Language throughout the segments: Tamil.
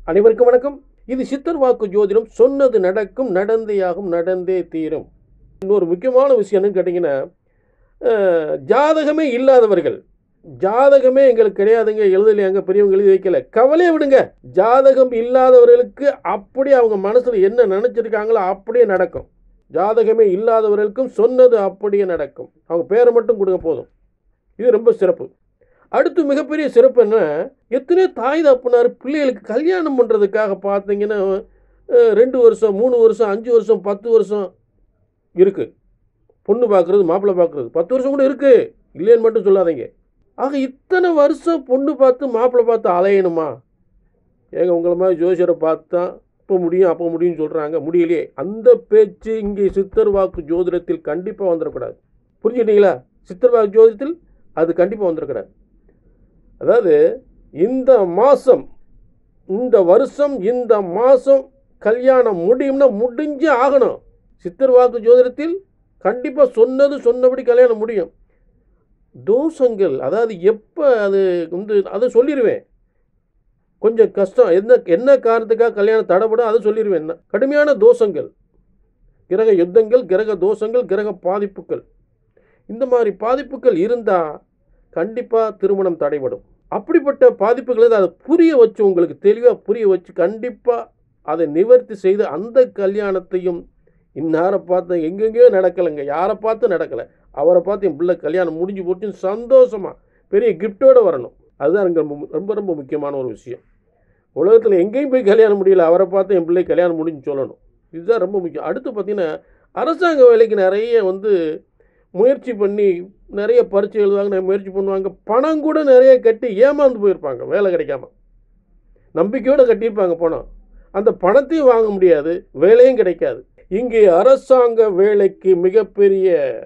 அனைவருக்கும் வணக்கம் இது சித்தர் வாக்கு ஜோதிடம் சொன்னது நடக்கும் நடந்தேயாகும் நடந்தே தீரும் இன்னொரு முக்கியமான விஷயம் என்னன்னு கேட்டிங்கன்னா அஹ், ஜாதகமே இல்லாதவர்கள் ஜாதகமே எங்களுக்கு கிடையாதுங்க எழுதலையாங்க பெரியவங்க எழுதி வைக்கல கவலையை விடுங்க ஜாதகம் இல்லாதவர்களுக்கு அப்படியே அவங்க மனசில் என்ன நினச்சிருக்காங்களோ அப்படியே நடக்கும் ஜாதகமே இல்லாதவர்களுக்கும் சொன்னது அப்படியே நடக்கும் அவங்க பேரை மட்டும் கொடுங்க போதும் இது ரொம்ப சிறப்பு அடுத்து மிகப்பெரிய சிறப்பு என்ன எத்தனையோ தாய் தப்புனார் பிள்ளைகளுக்கு கல்யாணம் பண்ணுறதுக்காக பார்த்தீங்கன்னா அஹ், ரெண்டு வருஷம் மூணு வருஷம் அஞ்சு வருஷம் பத்து வருஷம் இருக்குது பொண்ணு பார்க்குறது மாப்பிள்ளை பார்க்குறது பத்து வருஷம் கூட இருக்குது இல்லைன்னு மட்டும் சொல்லாதீங்க ஆக இத்தனை வருஷம் பொண்ணு பார்த்து மாப்பிள்ளை பார்த்து அலையணுமா ஏங்க உங்களை மாதிரி ஜோசியரை பார்த்தா இப்போ முடியும் அப்போ முடியும்னு சொல்கிறாங்க முடியலையே அந்த பேச்சு இங்கே சித்தர் வாக்கு ஜோதிடத்தில் கண்டிப்பாக வந்துடக்கூடாது புரிஞ்சுக்கிட்டீங்களா சித்தர் வாக்கு ஜோதிடத்தில் அது கண்டிப்பாக வந்துடக்கூடாது அதாவது இந்த மாதம் இந்த வருஷம் இந்த மாதம் கல்யாணம் முடியும்னா முடிஞ்சே ஆகணும் சித்தர் வாக்கு ஜோதிடத்தில் கண்டிப்பாக சொன்னது சொன்னபடி கல்யாணம் முடியும் தோஷங்கள் அதாவது எப்போ அது வந்து அதை சொல்லிடுவேன் கொஞ்சம் கஷ்டம் என்ன என்ன காரணத்துக்காக கல்யாணம் தடைப்படும் அதை சொல்லிடுவேன் என்ன கடுமையான தோஷங்கள் கிரக யுத்தங்கள் கிரக தோஷங்கள் கிரக பாதிப்புகள் இந்த மாதிரி பாதிப்புகள் இருந்தால் கண்டிப்பாக திருமணம் தடைபடும் அப்படிப்பட்ட பாதிப்புகளை அதை புரிய வச்சு உங்களுக்கு தெளிவாக புரிய வச்சு கண்டிப்பாக அதை நிவர்த்தி செய்து அந்த கல்யாணத்தையும் இன்னாரை பார்த்து எங்கெங்கேயோ நடக்கலைங்க யாரை பார்த்து நடக்கலை அவரை பார்த்து என் பிள்ளை கல்யாணம் முடிஞ்சு போச்சுன்னு சந்தோஷமாக பெரிய கிஃப்டோடு வரணும் அதுதான் எனக்கு ரொம்ப ரொம்ப ரொம்ப முக்கியமான ஒரு விஷயம் உலகத்தில் எங்கேயும் போய் கல்யாணம் முடியல அவரை பார்த்து என் பிள்ளை கல்யாணம் முடிஞ்சு சொல்லணும் இதுதான் ரொம்ப முக்கியம் அடுத்து பார்த்திங்கன்னா அரசாங்க வேலைக்கு நிறைய வந்து முயற்சி பண்ணி நிறைய பரீட்சை எழுதுவாங்க நிறைய முயற்சி பண்ணுவாங்க பணம் கூட நிறைய கட்டி ஏமாந்து போயிருப்பாங்க வேலை கிடைக்காம நம்பிக்கையோடு கட்டியிருப்பாங்க பணம் அந்த பணத்தையும் வாங்க முடியாது வேலையும் கிடைக்காது இங்கே அரசாங்க வேலைக்கு மிகப்பெரிய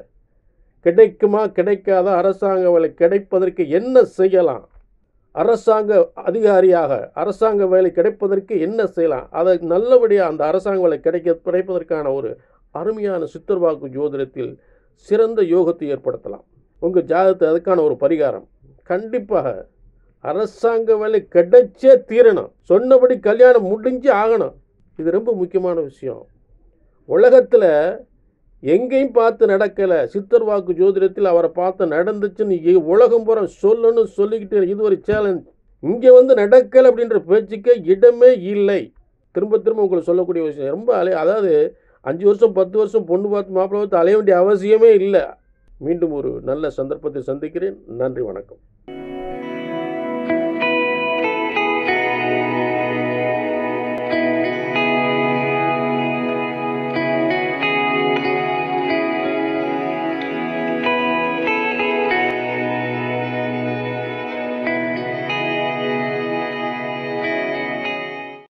கிடைக்குமா கிடைக்காத அரசாங்க வேலை கிடைப்பதற்கு என்ன செய்யலாம் அரசாங்க அதிகாரியாக அரசாங்க வேலை கிடைப்பதற்கு என்ன செய்யலாம் அதை நல்லபடியாக அந்த அரசாங்க வேலை கிடைக்க கிடைப்பதற்கான ஒரு அருமையான சித்தர்வாக்கு ஜோதிடத்தில் சிறந்த யோகத்தை ஏற்படுத்தலாம் உங்கள் ஜாதகத்தை அதுக்கான ஒரு பரிகாரம் கண்டிப்பாக அரசாங்க வேலை கிடைச்சே தீரணும் சொன்னபடி கல்யாணம் முடிஞ்சு ஆகணும் இது ரொம்ப முக்கியமான விஷயம் உலகத்தில் எங்கேயும் பார்த்து நடக்கலை சித்தர் வாக்கு ஜோதிடத்தில் அவரை பார்த்து நடந்துச்சுன்னு இ- உலகம் பூரா சொல்லணும்னு சொல்லிக்கிட்டு இது ஒரு சேலஞ்ச் இங்கே வந்து நடக்கலை அப்படின்ற பேச்சுக்கே இடமே இல்லை திரும்ப திரும்ப உங்களுக்கு சொல்லக்கூடிய விஷயம் ரொம்ப அலை அதாவது அஞ்சு வருஷம் பத்து வருஷம் பொண்ணு பார்த்து மாப்பிள்ளை பார்த்து அலைய வேண்டிய அவசியமே இல்லை மீண்டும் ஒரு நல்ல சந்தர்ப்பத்தை சந்திக்கிறேன் நன்றி வணக்கம்